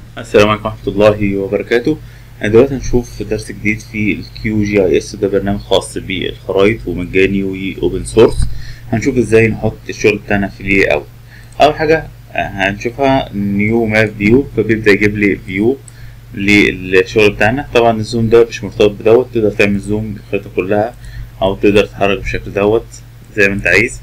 السلام عليكم ورحمة الله وبركاته احنا دلوقتي هنشوف درس جديد في الكيو جي اي اس ده برنامج خاص بالخرايط ومجاني واوبن سورس هنشوف ازاي نحط الشغل بتاعنا في ليه اوت اول حاجة هنشوفها نيو ماب فيو فبيبدأ يجيب لي فيو للشغل بتاعنا طبعا الزوم ده مش مرتبط بدوت تقدر تعمل زوم للخريطة كلها او تقدر تتحرك بالشكل دوت زي ما انت عايز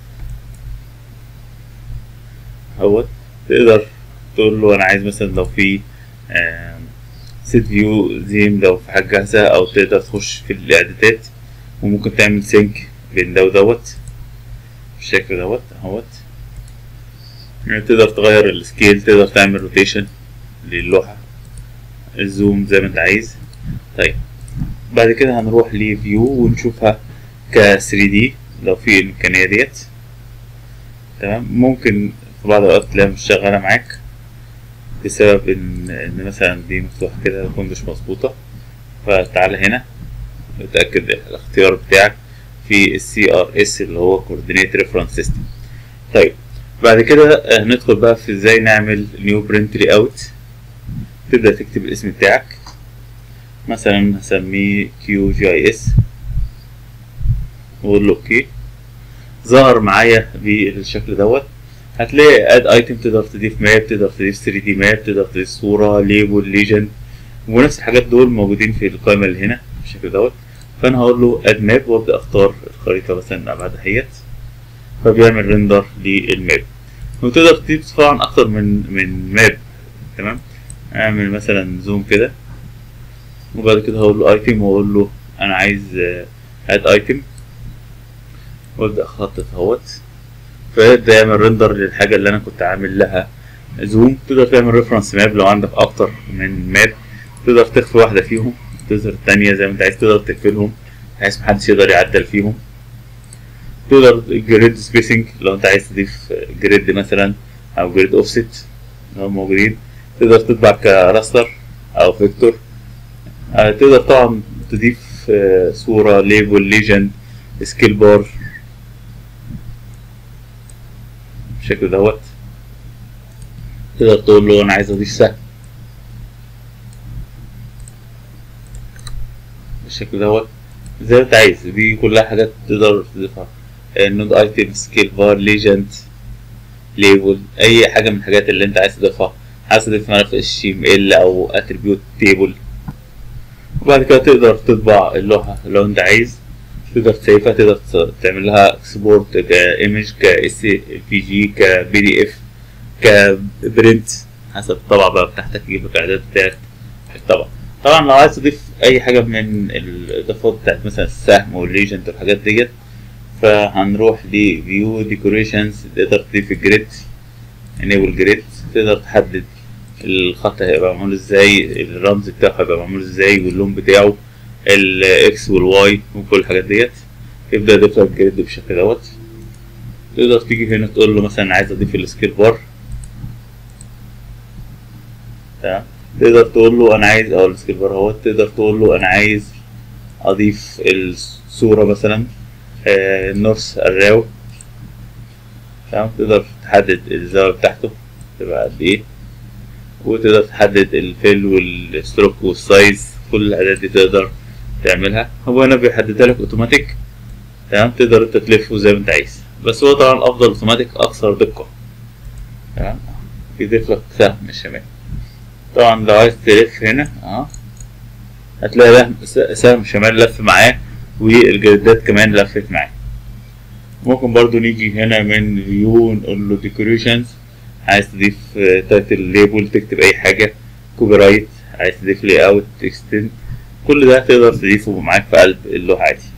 اهوت تقدر تقول له انا عايز مثلا لو في سيت فيو زيم لو في حاجة جاهزة او تقدر تخش في الاعدادات وممكن تعمل سينك بين ده ودوت بالشكل دوت اهوت يعني تقدر تغير السكيل تقدر تعمل روتيشن للوحة الزوم زي ما انت عايز طيب بعد كده هنروح لفيو ونشوفها ك 3 دي لو في الامكانية ديت تمام ممكن في بعض الأوقات تلاقيها مش شغالة معاك بسبب إن إن مثلا دي مفتوحة كده تكون مش مظبوطة فتعالى هنا اتأكد الاختيار بتاعك في السي ار اس اللي هو Coordinate Reference System طيب بعد كده هندخل بقى في ازاي نعمل نيو برنت لي اوت تبدأ تكتب الاسم بتاعك مثلا هسميه كيو جي اي اس واقول له اوكي ظهر معايا بالشكل دوت هتلاقي اد ايتم تقدر تضيف ماب تقدر تضيف 3 دي ماب تقدر تضيف صورة ليبل ليجند ونفس الحاجات دول موجودين في القائمة اللي هنا بالشكل دوت فانا هقول له اد ماب وابدا اختار الخريطة مثلا ابعاد اهيت فبيعمل ريندر للماب وتقدر تضيف طبعا اكتر من من ماب تمام اعمل مثلا زوم كده وبعد كده هقول له ايتم واقول له انا عايز اد ايتم وابدا اخطط اهوت فيبدا يعمل ريندر للحاجه اللي انا كنت عامل لها زوم تقدر تعمل ريفرنس ماب لو عندك اكتر من ماب تقدر تخفي واحده فيهم تظهر التانية زي ما انت عايز تقدر تقفلهم بحيث محدش يقدر يعدل فيهم تقدر جريد سبيسنج لو انت عايز تضيف جريد مثلا او جريد اوفست لو موجودين تقدر تطبع كراستر او فيكتور تقدر طبعا تضيف صورة ليبل ليجند سكيل بار بالشكل دوت تقدر تقول له انا عايز اضيف سهم بالشكل دوت زي ما انت عايز دي كلها حاجات تقدر تضيفها نود ايتم سكيل بار ليجند ليبل اي حاجه من الحاجات اللي انت عايز تضيفها عايز تضيف ملف اتش ام ال او اتريبيوت تيبل وبعد كده تقدر تطبع اللوحه لو انت عايز تقدر تسيفها تقدر تعمل لها اكسبورت كايمج كاس بي جي كبي دي اف كبرنت حسب الطبعه بقى بتاعتك يجيب لك الاعداد بتاعت الطبعه طبعا لو عايز تضيف اي حاجه من الاضافات بتاعت مثلا السهم والليجند والحاجات ديت فهنروح لفيو ديكوريشنز تقدر تضيف الجريد انيبل جريد تقدر تحدد الخط هيبقى معمول ازاي الرمز بتاعه هيبقى معمول ازاي واللون بتاعه الاكس والواي وكل الحاجات ديت يبدا يضيف لك الجريد بالشكل دوت تقدر تيجي هنا تقول له مثلا عايز اضيف السكيل بار تمام تقدر تقول له انا عايز او السكيل بار اهوت تقدر تقول له انا عايز اضيف الصوره مثلا آه النورث الراو تمام تقدر تحدد الزاويه بتاعته تبقى قد ايه وتقدر تحدد الفيل والستروك والسايز كل الاعداد دي تقدر تعملها هو هنا بيحددها لك اوتوماتيك تمام تقدر انت تلفه زي ما انت عايز بس هو طبعا افضل اوتوماتيك اكثر دقه تمام يضيف لك سهم الشمال طبعا لو عايز تلف هنا اه هتلاقي سهم شمال لف معاه والجلدات كمان لفت معاه ممكن برضو نيجي هنا من فيو نقول له ديكوريشنز عايز تضيف تايتل ليبل تكتب اي حاجه كوبي رايت عايز تضيف لي اوت اكستند كل ده تقدر تضيفه معاك في قلب اللوحه عادي